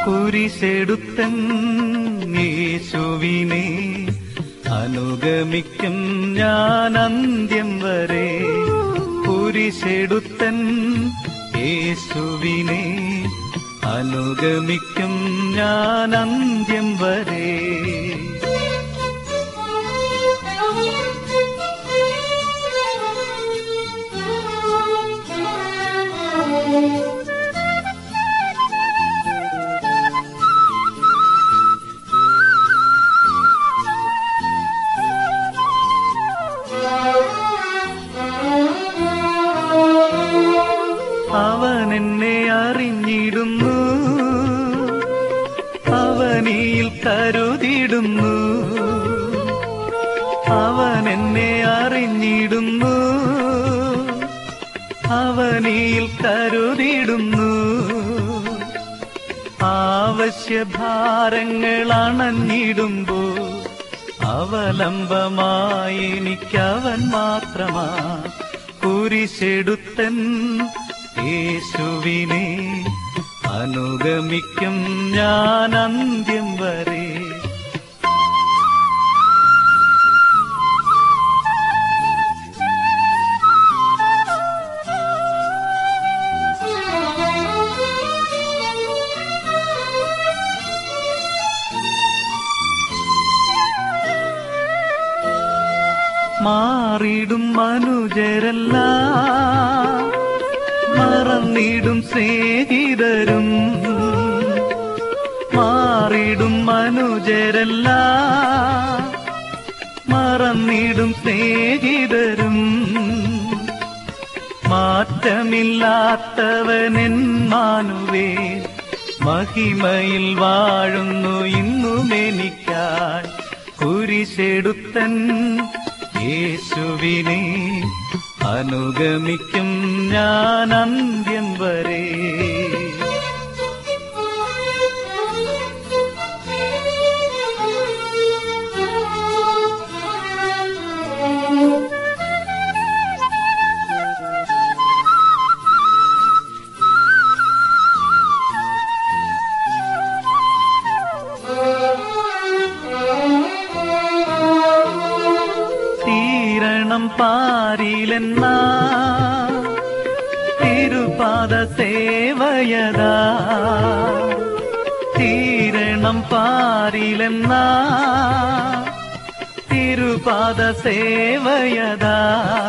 കുരിശെടുത്തൻ യേശുവിനെ അനുഗമിക്കും ഞാൻ അന്ത്യം വരെ കുരിശെടുത്തൻ യേശുവിനെ അനുഗമിക്കും ഞാൻ അന്ത്യം വരെ അവൻ എന്നെ അറിഞ്ഞിടുന്നു അവനിൽ കരുതിടുന്നു അവൻ എന്നെ അറിഞ്ഞിടുന്നു അവനിൽ കരുതിടുന്നു ആവശ്യഭാരങ്ങൾ അണഞ്ഞിടുമ്പോ അവലംബമായി എനിക്കവൻ മാത്രമാ കുരിശെടുത്തൻ യേശുവിനെ അനുഗമിക്കും ഞാൻ അന്ത്യം വരെ മാറിടും മനുജരല്ല മറന്നിടും സ്നേഹിതരും മാറിടും മനുജരല്ല മറന്നിടും സ്നേഹിതരും മാറ്റമില്ലാത്തവനെൻ മാനുവേ മഹിമയിൽ വാഴുന്നു ഇന്നും എനിക്കായി കുരിശെടുത്തൻ യേശുവിനെ അനുഗമിക്കും ഞാൻ അന്ത്യം വരെ തീരണം പാരിലെന്ന തിരുപാദ സേവയതാ തീരണം പാരിലെന്ന തിരുപാദ സേവയതാ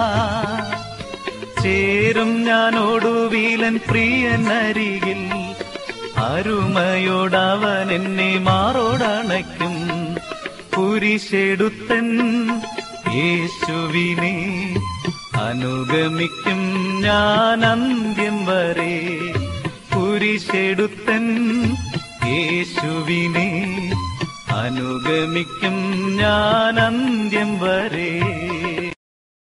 ചേരും ഞാനോടുവീലൻ പ്രിയനരികിൽ അരുമയോടവൻ എന്നെ മാറോടണയ്ക്കും കുരിശെടുത്തൻ യേശുവിനെ അനുഗമിക്കും ഞാൻ അന്ത്യം വരെ കുരിശെടുത്തൻ യേശുവിനെ അനുഗമിക്കും ഞാൻ അന്ത്യം വരെ